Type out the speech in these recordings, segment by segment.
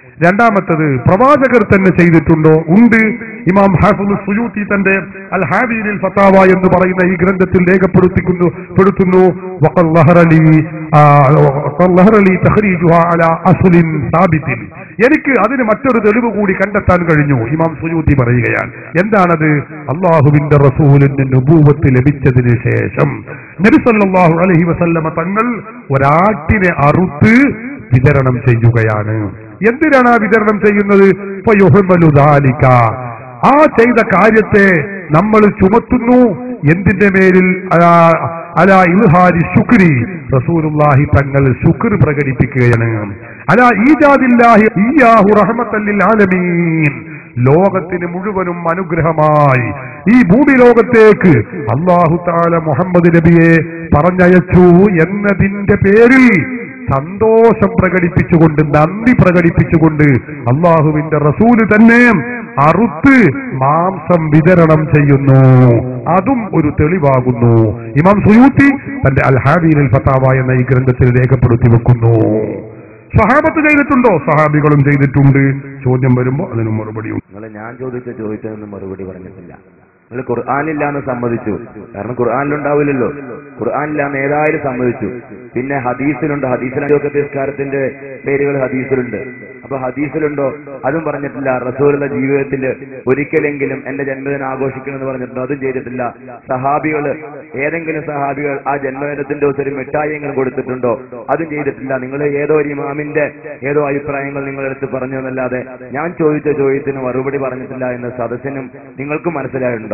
രണ്ടാമത്തത് പ്രവാചകർ തന്നെ ചെയ്തിട്ടുണ്ടോ ഉണ്ട് ഇമാം ഹാഫുൽ സുയൂത്തി തന്റെ അൽ ഹാദീനിൽ ഫത്താവ എന്ന് പറയുന്ന ഈ ഗ്രന്ഥത്തിൽ രേഖപ്പെടുത്തിക്കുന്നു പെടുത്തുന്നു വഖൽ ലഹറലി ആ, വഖൽ ലഹറലി തഖ്രീജുഹാ അലാ അസ്ലിൻ സാബിത്തിൻ എനിക്ക് അതിന് മറ്റൊരു തെളിവ് കൂടി കണ്ടെത്താൻ കഴിഞ്ഞു ഇമാം സുയൂത്തി പറയുകയാണ് എന്താണത് അള്ളാഹുവിന്റെ റസൂലിന്റെ നുബൂവത്ത് ലഭിച്ചതിന് ശേഷം നബി സല്ലല്ലാഹു അലൈഹി വസല്ലമ തങ്ങൾ ഒരാട്ടിനെ അറുത്ത് വിതരണം ചെയ്യുകയാണ് എന്തിനാണ് ആ വിതരണം ചെയ്യുന്നത് ഫയുഹ്മലു ദാലിക. ആ ചെയ്ത കാര്യത്തെ നമ്മൾ ചുമത്തുന്നു എന്തിന്റെ മേലിൽ അലാ- അലാ ഇൽഹാരി ശുക്രി റസൂലുള്ളാഹി തങ്ങൾ ശുക്ർ പ്രകടിപ്പിക്കുകയാണ് അലാ ഈജാദില്ലാഹി ഇയ്യാഹു റഹ്മത്തല്ലിൽ ആലമീൻ ലോകത്തിന് മുഴുവനും അനുഗ്രഹമായി ഈ ഭൂമി ലോകത്തേക്ക് അള്ളാഹു താല മുഹമ്മദ് നബിയെ പറഞ്ഞയച്ചു എന്നതിന്റെ പേരിൽ സന്തോഷം പ്രകടിപ്പിച്ചുകൊണ്ട് നന്ദി പ്രകടിപ്പിച്ചുകൊണ്ട് അള്ളാഹുവിന്റെ റസൂല് തന്നെ അറുത്ത് മാംസം വിതരണം ചെയ്യുന്നു അതും ഒരു തെളിവാകുന്നു ഇമാം സുയൂത്തി തന്റെ അൽ ഹാബീനിൽ ഫത്താവ എന്ന ഈ ഗ്രന്ഥത്തിൽ രേഖപ്പെടുത്തി വെക്കുന്നു സഹാബത്ത് ചെയ്തിട്ടുണ്ടോ സഹാബികളും ചെയ്തിട്ടുണ്ട് ചോദ്യം വരുമ്പോ അതിന് മറുപടിയുണ്ട് നിങ്ങൾ ഞാൻ ചോദിച്ച ചോദിച്ചതെന്ന് മറുപടി പറഞ്ഞിട്ടില്ല നിങ്ങൾ ഖുർആാനില്ല എന്ന് സമ്മതിച്ചു കാരണം ഖുർആാനിലുണ്ടാവില്ലല്ലോ ഖുർആാനില്ലാന്ന് ഏതായാലും സമ്മതിച്ചു പിന്നെ ഹദീസിലുണ്ട് ഹദീസിലൊക്കെ നിസ്കാരത്തിന്റെ പേരുകൾ ഹദീസിലുണ്ട് അപ്പൊ ഹദീസിലുണ്ടോ അതും പറഞ്ഞിട്ടില്ല റസൂലുള്ള ജീവിതത്തിൽ ഒരിക്കലെങ്കിലും എന്റെ ജന്മദിനം ആഘോഷിക്കണമെന്ന് പറഞ്ഞിട്ടുണ്ടോ അതും ചെയ്തിട്ടില്ല സഹാബികൾ ഏതെങ്കിലും സഹാബികൾ ആ ജന്മദിനത്തിന്റെ ദിവസം ഒരു മിഠായിയെങ്കിലും കൊടുത്തിട്ടുണ്ടോ അതും ചെയ്തിട്ടില്ല നിങ്ങൾ ഏതോ ഒരു ഇമാമിന്റെ ഏതോ അഭിപ്രായങ്ങൾ നിങ്ങളെടുത്ത് പറഞ്ഞു എന്നല്ലാതെ ഞാൻ ചോദിച്ച ചോദ്യത്തിന് മറുപടി പറഞ്ഞിട്ടില്ല എന്ന് സദസ്സിനും നിങ്ങൾക്കും മനസ്സിലായിട്ടുണ്ടാവും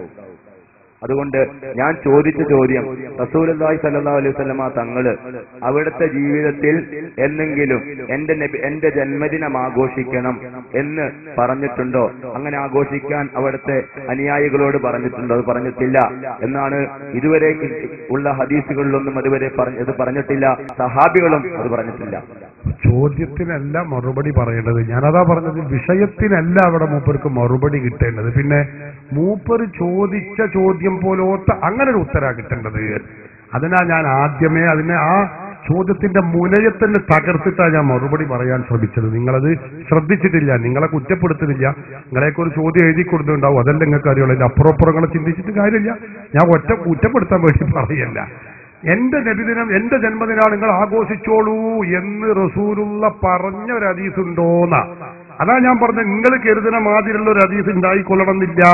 അതുകൊണ്ട് ഞാൻ ചോദിച്ച ചോദ്യം റസൂലി സല്ലാ അലൈഹി സ്വലമ തങ്ങള് അവിടുത്തെ ജീവിതത്തിൽ എന്നെങ്കിലും എന്റെ നബി- എന്റെ ജന്മദിനം ആഘോഷിക്കണം എന്ന് പറഞ്ഞിട്ടുണ്ടോ അങ്ങനെ ആഘോഷിക്കാൻ അവിടുത്തെ അനുയായികളോട് പറഞ്ഞിട്ടുണ്ടോ അത് പറഞ്ഞിട്ടില്ല എന്നാണ് ഇതുവരെ ഉള്ള ഹദീസുകളിലൊന്നും അതുവരെ പറഞ്ഞ ഇത് പറഞ്ഞിട്ടില്ല സഹാബികളും അത് പറഞ്ഞിട്ടില്ല ചോദ്യത്തിനല്ല മറുപടി പറയേണ്ടത് ഞാനതാ പറഞ്ഞത് വിഷയത്തിനല്ല അവിടെ മൂപ്പർക്ക് മറുപടി കിട്ടേണ്ടത് പിന്നെ മൂപ്പർ ചോദിച്ച ചോദ്യം പോലോത്ത അങ്ങനെ ഒരു ഉത്തരാ കിട്ടേണ്ടത് അതിനാ ഞാൻ ആദ്യമേ അതിനെ ആ ചോദ്യത്തിന്റെ മുനയെ തന്നെ തകർത്തിട്ടാ ഞാൻ മറുപടി പറയാൻ ശ്രമിച്ചത് നിങ്ങളത് ശ്രദ്ധിച്ചിട്ടില്ല നിങ്ങളെ കുറ്റപ്പെടുത്തുന്നില്ല നിങ്ങളെയൊക്കെ ഒരു ചോദ്യം എഴുതി കൊടുത്തിട്ടുണ്ടാവും അതല്ല നിങ്ങൾക്ക് അറിയുള്ളൂ അതിന്റെ അപ്പുറപ്പുറങ്ങളെ ചിന്തിച്ചിട്ട് കാര്യമില്ല ഞാൻ ഒറ്റ കുറ്റപ്പെടുത്താൻ വേണ്ടി പറയല്ല എന്റെ നബിദിനം എന്റെ ജന്മദിനം നിങ്ങൾ ആഘോഷിച്ചോളൂ എന്ന് റസൂലുള്ള പറഞ്ഞ ഒരു ഹദീസ് ഉണ്ടോന്ന അതാ ഞാൻ പറഞ്ഞ നിങ്ങൾ കരുതുന്ന മാതിരിയുള്ള ഒരു ഹദീസ് ഉണ്ടായിക്കൊള്ളണമെന്നില്ല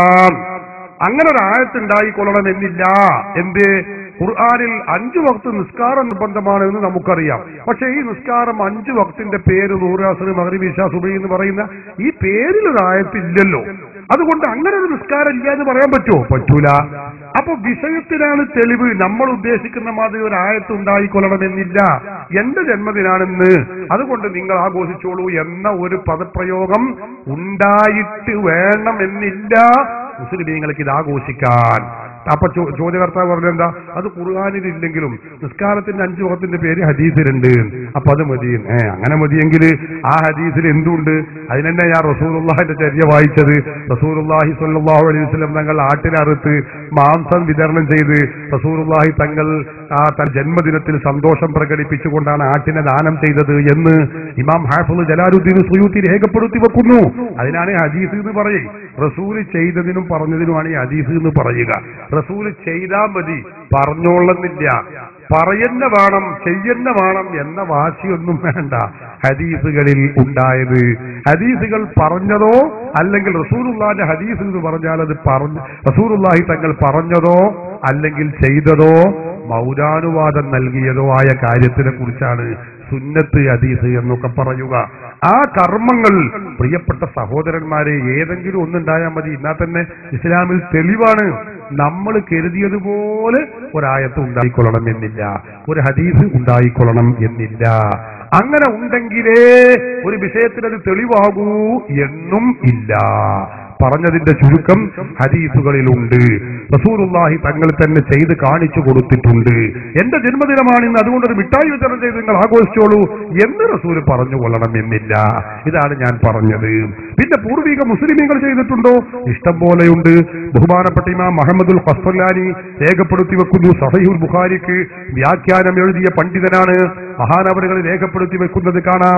അങ്ങനെ ഒരു ആയത്ത് ഉണ്ടായിക്കൊള്ളണമെന്നില്ല എന്ത് ഖുർആാനിൽ അഞ്ചു വക്ത് നിസ്കാരം നിർബന്ധമാണ് എന്ന് നമുക്കറിയാം പക്ഷെ ഈ നിസ്കാരം അഞ്ചു വക്തിന്റെ പേര് നൂറാസുറി മഹറിബിഷ സുബൈ എന്ന് പറയുന്ന ഈ പേരിൽ ഒരു ആയത്തില്ലല്ലോ അതുകൊണ്ട് അങ്ങനെ ഒരു നിസ്കാരം ഇല്ല എന്ന് പറയാൻ പറ്റുമോ പറ്റൂല അപ്പൊ വിഷയത്തിനാണ് തെളിവ് നമ്മൾ ഉദ്ദേശിക്കുന്ന മാതിരി ഒരു ആയത്ത് ഉണ്ടായിക്കൊള്ളണമെന്നില്ല എന്റെ ജന്മദിനാണെന്ന് അതുകൊണ്ട് നിങ്ങൾ ആഘോഷിച്ചോളൂ എന്ന ഒരു പദപ്രയോഗം ഉണ്ടായിട്ട് വേണമെന്നില്ല മുസ്ലിമീങ്ങൾക്ക് ഇത് ആഘോഷിക്കാൻ അപ്പൊ ചോ- ചോദ്യകർത്താവ് പറഞ്ഞെന്താ അത് ഖുർആാനിലില്ലെങ്കിലും നിസ്കാരത്തിന്റെ അഞ്ചു വകത്തിന്റെ പേര് ഹദീസിലുണ്ട് അപ്പൊ അത് മതി ഏ അങ്ങനെ മതിയെങ്കിൽ ആ ഹദീസിൽ എന്തുണ്ട് അതിനെന്നെ ഞാൻ റസൂലുള്ളാഹിന്റെ ചര്യ വായിച്ചത് റസൂലുള്ളാഹി സ്വല്ലല്ലാഹു അലൈഹി വസല്ലം തങ്ങൾ ആട്ടിനറുത്ത് മാംസം വിതരണം ചെയ്ത് റസൂലുള്ളാഹി തങ്ങൾ ആ തൻ ജന്മദിനത്തിൽ സന്തോഷം പ്രകടിപ്പിച്ചുകൊണ്ടാണ് ആട്ടിനെ ദാനം ചെയ്തത് എന്ന് ഇമാം ഹാഫുൽ ജലാലുദ്ദീൻ സുയൂത്തി രേഖപ്പെടുത്തി വെക്കുന്നു അതിനാണ് ഹദീസ് എന്ന് പറയും റസൂല് ചെയ്തതിനും പറഞ്ഞതിനുമാണ് ഈ ഹദീസ് എന്ന് പറയുക റസൂല് ചെയ്താൽ മതി പറഞ്ഞോളുന്നില്ല പറയുന്ന വേണം ചെയ്യുന്ന വേണം എന്ന വാശിയൊന്നും വേണ്ട ഹദീസുകളിൽ ഉണ്ടായത് ഹദീസുകൾ പറഞ്ഞതോ അല്ലെങ്കിൽ റസൂലുള്ളാന്റെ ഹദീസ് എന്ന് പറഞ്ഞാൽ അത് പറഞ്ഞ റസൂലുള്ളാഹി തങ്ങൾ പറഞ്ഞതോ അല്ലെങ്കിൽ ചെയ്തതോ മൗനാനുവാദം നൽകിയതോ ആയ കാര്യത്തിനെ കുറിച്ചാണ് സുന്നത്ത് ഹദീസ് എന്നൊക്കെ പറയുക ആ കർമ്മങ്ങൾ പ്രിയപ്പെട്ട സഹോദരന്മാരെ ഏതെങ്കിലും ഒന്നുണ്ടായാൽ മതി എന്നാൽ തന്നെ ഇസ്ലാമിൽ തെളിവാണ് നമ്മൾ കരുതിയതുപോലെ ഒരായത്ത് ഉണ്ടായിക്കൊള്ളണം എന്നില്ല ഒരു ഹദീസ് ഉണ്ടായിക്കൊള്ളണം എന്നില്ല അങ്ങനെ ഉണ്ടെങ്കിലേ ഒരു വിഷയത്തിന് അത് തെളിവാകൂ എന്നും ഇല്ല പറഞ്ഞതിന്റെ ചുരുക്കം ഹദീസുകളിലുണ്ട് റസൂലുള്ളാഹി തങ്ങൾ തന്നെ ചെയ്ത് കാണിച്ചു കൊടുത്തിട്ടുണ്ട് എന്റെ ജന്മദിനമാണ് ഇന്ന് അതുകൊണ്ട് ഒരു മിഠായി വിതരണം ചെയ്ത് നിങ്ങൾ ആഘോഷിച്ചോളൂ എന്ന് റസൂല് പറഞ്ഞു കൊള്ളണം എന്നില്ല ഇതാണ് ഞാൻ പറഞ്ഞത് പിന്നെ പൂർവിക മുസ്ലിമീങ്ങൾ ചെയ്തിട്ടുണ്ടോ ഇഷ്ടം പോലെയുണ്ട് ബഹുമാനപ്പെട്ട ഇമാം മുഹമ്മദുൽ ഖസ്ഫല്ലാനി രേഖപ്പെടുത്തി വെക്കുന്നു സഹീഹുൽ ബുഖാരിക്ക് വ്യാഖ്യാനം എഴുതിയ പണ്ഡിതനാണ് മഹാനവറുകൾ രേഖപ്പെടുത്തി വെക്കുന്നത് കാണാം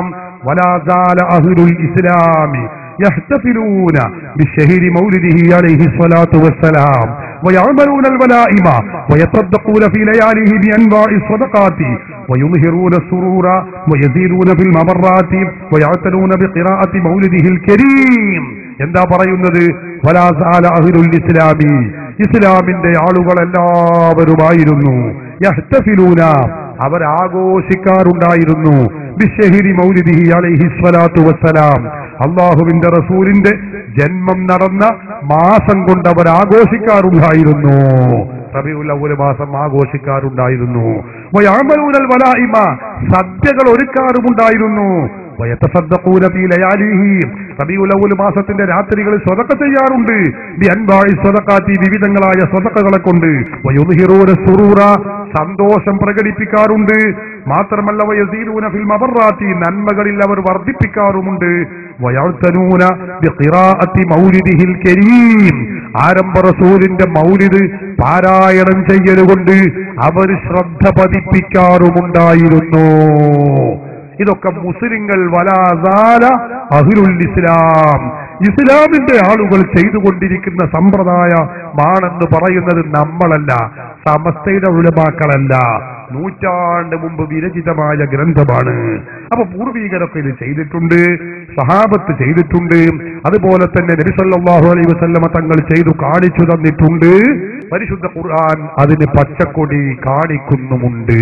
ولا زال أهل الإسلام يحتفلون بشهر مولده عليه الصلاة والسلام ويعملون الولائم ويتصدقون في لياليه بأنواع الصدقات ويظهرون السرور ويزيدون في الممرات ويعتنون بقراءة مولده الكريم എന്താ പറയുന്നത് വലാസാല അഹിരുൽ ഇസ്ലാമി ഇസ്ലാമിന്റെ ആളുകൾ എല്ലാവരുമായിരുന്നു യഹ്തഫിലൂന അവർ ആഘോഷിക്കാറുണ്ടായിരുന്നു ബിഷഹിരി മൗലിദിഹി അലൈഹി സ്വലാത്തു വസ്സലാം അള്ളാഹുവിന്റെ റസൂലിന്റെ ജന്മം നടന്ന മാസം കൊണ്ട് അവർ ആഘോഷിക്കാറുണ്ടായിരുന്നു റബിഉൽ അവ്വൽ മാസം ആഘോഷിക്കാറുണ്ടായിരുന്നു വയഅമലൂനൽ വലായിമ സദ്യകൾ ഒരുക്കാറുമുണ്ടായിരുന്നു വയത്തസദ്ദഖൂന ഫീ ലയാലിഹി റബീഉൽ അവ്വൽ മാസത്തിന്റെ രാത്രികളിൽ സ്വതക്ക ചെയ്യാറുണ്ട് ബി അൻവാഇ സ്വതക്കാത്തി വിവിധങ്ങളായ സ്വതക്കകളെ കൊണ്ട് വയുദ്ഹിറൂന സുറൂറ സന്തോഷം പ്രകടിപ്പിക്കാറുണ്ട് മാത്രമല്ല വയസീരൂന ഫിൽ മബറാത്തി നന്മകളിൽ അവർ വർദ്ധിപ്പിക്കാറുമുണ്ട് വയഴ്ത്തനൂന ബിഖിറാഅത്തി മൗലിദിഹിൽ കരീം ആരംഭ റസൂലിന്റെ മൗലിദ് പാരായണം ചെയ്യലുകൊണ്ട് അവർ ശ്രദ്ധ പതിപ്പിക്കാറുമുണ്ടായിരുന്നു ഇതൊക്കെ മുസ്ലിങ്ങൾ വലാസാല അഹ്ലുൽ ഇസ്ലാം ഇസ്ലാമിന്റെ ആളുകൾ ചെയ്തുകൊണ്ടിരിക്കുന്ന സമ്പ്രദായമാണെന്ന് പറയുന്നത് നമ്മളല്ല സമസ്തയുടെ ഉലമാക്കളല്ല നൂറ്റാണ്ട് മുമ്പ് വിരചിതമായ ഗ്രന്ഥമാണ് അപ്പൊ പൂർവീകരൊക്കെ ഇത് ചെയ്തിട്ടുണ്ട് സഹാബത്ത് ചെയ്തിട്ടുണ്ട് അതുപോലെ തന്നെ നബിസല്ലാഹു അലൈഹി വസല്ലമ തങ്ങൾ ചെയ്തു കാണിച്ചു തന്നിട്ടുണ്ട് പരിശുദ്ധ ഖുർആൻ അതിന് പച്ചക്കൊടി കാണിക്കുന്നുമുണ്ട്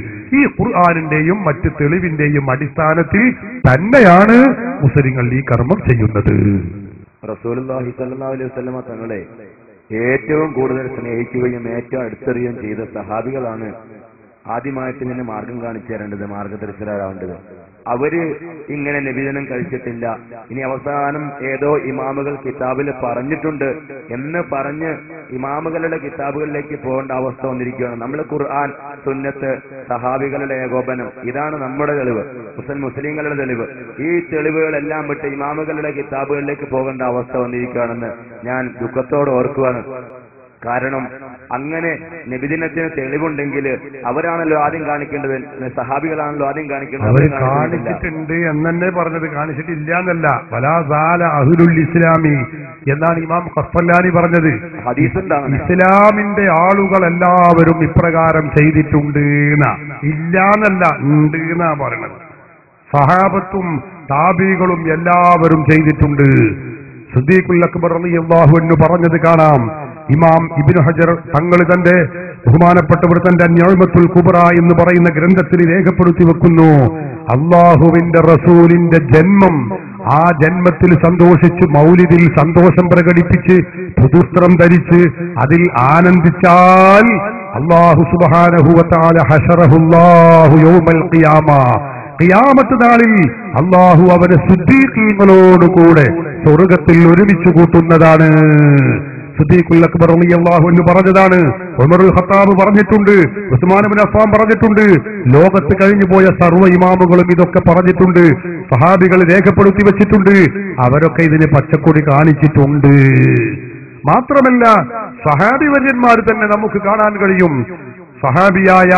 ഈ ഖുർആാനിന്റെയും മറ്റ് തെളിവിന്റെയും അടിസ്ഥാനത്തിൽ തന്നെയാണ് മുസ്ലിങ്ങൾ ഈ കർമ്മം ചെയ്യുന്നത് റസൂലുള്ളാഹി സ്വല്ലല്ലാഹു അലൈഹി വസല്ലമ തങ്ങളെ ഏറ്റവും കൂടുതൽ സ്നേഹിക്കുകയും ഏറ്റവും അടുത്തെറിയുകയും ചെയ്ത സഹാബികളാണ് ആദ്യമായിട്ട് ഇതിന് മാർഗം കാണിച്ചു തരേണ്ടത് മാർഗദർശകരാവേണ്ടത് അവര് ഇങ്ങനെ നിവേദനം കഴിച്ചിട്ടില്ല ഇനി അവസാനം ഏതോ ഇമാമുകൾ കിതാബിൽ പറഞ്ഞിട്ടുണ്ട് എന്ന് പറഞ്ഞ് ഇമാമുകളുടെ കിതാബുകളിലേക്ക് പോകേണ്ട അവസ്ഥ വന്നിരിക്കുകയാണ് നമ്മൾ ഖുർആൻ സുന്നത്ത് സഹാബികളുടെ ഏകോപനം ഇതാണ് നമ്മുടെ തെളിവ് മുസ്ലിം മുസ്ലിങ്ങളുടെ തെളിവ് ഈ തെളിവുകളെല്ലാം വിട്ട് ഇമാമുകളുടെ കിതാബുകളിലേക്ക് പോകേണ്ട അവസ്ഥ വന്നിരിക്കുകയാണെന്ന് ഞാൻ ദുഃഖത്തോടെ ഓർക്കുവാണ് കാരണം അങ്ങനെ നബിദിനത്തിന് തെളിവുണ്ടെങ്കിൽ അവരാണല്ലോ ആദ്യം കാണിക്കേണ്ടത് സഹാബികളാണല്ലോ ആദ്യം കാണിക്കേണ്ടത് അവർ അവര് കാണിക്കുന്നില്ല. കാണിച്ചിട്ടുണ്ട് എന്നെ പറഞ്ഞത് കാണിച്ചിട്ടില്ല എന്നല്ല വലാസാല അഹുലുൽ ഇസ്ലാമി എന്നാണ് ഇമാം ഖസ്ഫല്ലാനി പറഞ്ഞത് ഹദീസുണ്ടാണ് ഇസ്ലാമിന്റെ ആളുകൾ എല്ലാവരും ഇപ്രകാരം ചെയ്തിട്ടുണ്ട് എന്നാ ഇല്ലാന്നല്ല ഉണ്ട് എന്നാ പറയണത് സഹാബത്തും താബികളും എല്ലാവരും ചെയ്തിട്ടുണ്ട് സുദ്ദീഖുൽ അക്ബർ റളിയല്ലാഹു അൻഹു പറഞ്ഞത് കാണാം ഇമാം ഇബ്നു ഹജർ തങ്ങൾ തന്റെ ബഹുമാനപ്പെട്ടവർ തന്റെ അന്യോമത്തുൽ കുബറ എന്ന് പറയുന്ന ഗ്രന്ഥത്തിൽ രേഖപ്പെടുത്തി വെക്കുന്നു അള്ളാഹുവിന്റെ റസൂലിന്റെ ജന്മം ആ ജന്മത്തിൽ സന്തോഷിച്ച് മൗലിദിൽ സന്തോഷം പ്രകടിപ്പിച്ച് പുതുസ്ത്രം ധരിച്ച് അതിൽ ആനന്ദിച്ചാൽ അള്ളാഹു സുബാനഹുവത്താല ഹഷറഹുല്ലാഹു യൗമൽ ഖിയാമ ഖിയാമത്ത് നാളിൽ അള്ളാഹു അവരെ ശുദ്ധീകീങ്ങളോടുകൂടെ സ്വർഗത്തിൽ ഒരുമിച്ച് കൂട്ടുന്നതാണ് സുദ്ദീഖുൽ അക്ബർ റളിയല്ലാഹു എന്ന് പറഞ്ഞതാണ് ഉമറുൽ ഖത്താബ് പറഞ്ഞിട്ടുണ്ട് ഉസ്മാൻ ബിൻ അഫ്ഫാൻ പറഞ്ഞിട്ടുണ്ട് ലോകത്ത് കഴിഞ്ഞു പോയ സർവ്വ ഇമാമുകളും ഇതൊക്കെ പറഞ്ഞിട്ടുണ്ട് സഹാബികൾ രേഖപ്പെടുത്തി വെച്ചിട്ടുണ്ട് അവരൊക്കെ ഇതിന് പച്ചക്കൊടി കാണിച്ചിട്ടുണ്ട് മാത്രമല്ല സഹാബി വര്യന്മാർ തന്നെ നമുക്ക് കാണാൻ കഴിയും സഹാബിയായ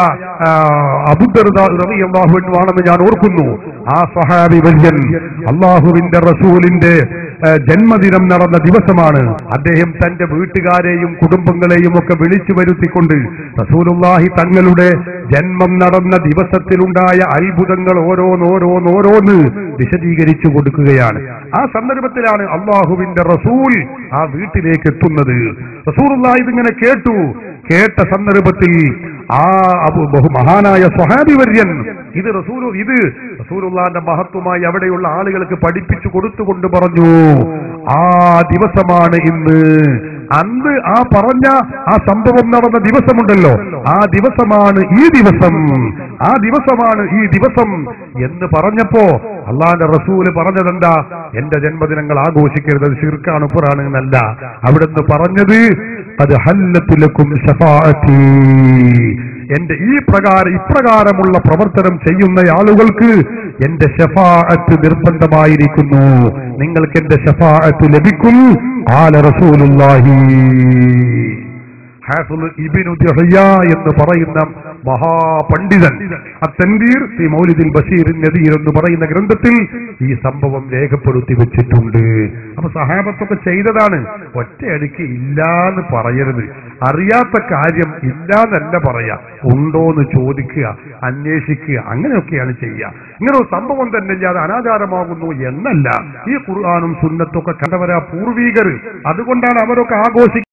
അബുദർദാഹുവാണെന്ന് ഞാൻ ഓർക്കുന്നു ആ സഹാബി വര്യൻ അള്ളാഹുവിന്റെ റസൂലിന്റെ ആ, ജന്മദിനം നടന്ന ദിവസമാണ് അദ്ദേഹം തന്റെ വീട്ടുകാരെയും കുടുംബങ്ങളെയും ഒക്കെ വിളിച്ചു വരുത്തിക്കൊണ്ട് റസൂലുള്ളാഹി തങ്ങളുടെ ജന്മം നടന്ന ദിവസത്തിലുണ്ടായ അത്ഭുതങ്ങൾ ഓരോന്നോരോന്നോരോന്ന് വിശദീകരിച്ചു കൊടുക്കുകയാണ് ആ സന്ദർഭത്തിലാണ് അള്ളാഹുവിന്റെ റസൂൽ ആ വീട്ടിലേക്ക് എത്തുന്നത് റസൂലുള്ളാഹി ഇതിങ്ങനെ കേട്ടു കേട്ട സന്ദർഭത്തിൽ ആ അബു- ബഹു- മഹാനായ സ്വഹാബി വര്യൻ ഇത് റസൂൽ ഇത് റസൂലുള്ളാന്റെ മഹത്വമായി അവിടെയുള്ള ആളുകൾക്ക് പഠിപ്പിച്ചു കൊടുത്തുകൊണ്ട് പറഞ്ഞു ആ ദിവസമാണ് ഇന്ന് അന്ന് ആ പറഞ്ഞ ആ സംഭവം നടന്ന ദിവസമുണ്ടല്ലോ ആ ദിവസമാണ് ഈ ദിവസം ആ ദിവസമാണ് ഈ ദിവസം എന്ന് പറഞ്ഞപ്പോ അള്ളാന്റെ റസൂല് പറഞ്ഞതെന്താ എന്റെ ജന്മദിനങ്ങൾ ആഘോഷിക്കരുത് അത് ശിർക്കാണ് പുറാണ് എന്നല്ല അവിടുന്ന് പറഞ്ഞത് അത് ഹല്ലത്തിലക്കും ഷഫാഅത്തി എന്റെ ഈ പ്രകാരം ഇപ്രകാരമുള്ള പ്രവർത്തനം ചെയ്യുന്ന ആളുകൾക്ക് എന്റെ ഷഫാഅത്ത് നിർബന്ധമായിരിക്കുന്നു നിങ്ങൾക്ക് എന്റെ ഷഫാഅത്ത് ലഭിക്കും ആല റസൂലുള്ളാഹി ഹാഫിള് ഇബ്നു ദിഹ്യ എന്ന് പറയുന്ന മഹാപണ്ഡിതൻ അത്തൻവീർ ഈ മൗലിദിൽ ബഷീർ നദീർ എന്ന് പറയുന്ന ഗ്രന്ഥത്തിൽ ഈ സംഭവം രേഖപ്പെടുത്തി വെച്ചിട്ടുണ്ട് അപ്പൊ സഹാബത്തൊക്കെ ചെയ്തതാണ് ഒറ്റയടിക്ക് ഇല്ലാന്ന് പറയരുത് അറിയാത്ത കാര്യം ഇല്ലാന്നല്ല പറയാ ഉണ്ടോന്ന് ചോദിക്കുക അന്വേഷിക്കുക അങ്ങനെയൊക്കെയാണ് ചെയ്യുക ഇങ്ങനെ ഒരു സംഭവം തന്നെ ഇല്ലാതെ അനാചാരമാകുന്നു എന്നല്ല ഈ ഖുർആാനും സുന്നത്തൊക്കെ കണ്ടവരാ പൂർവീകർ അതുകൊണ്ടാണ് അവരൊക്കെ ആഘോഷിക്കുന്നത്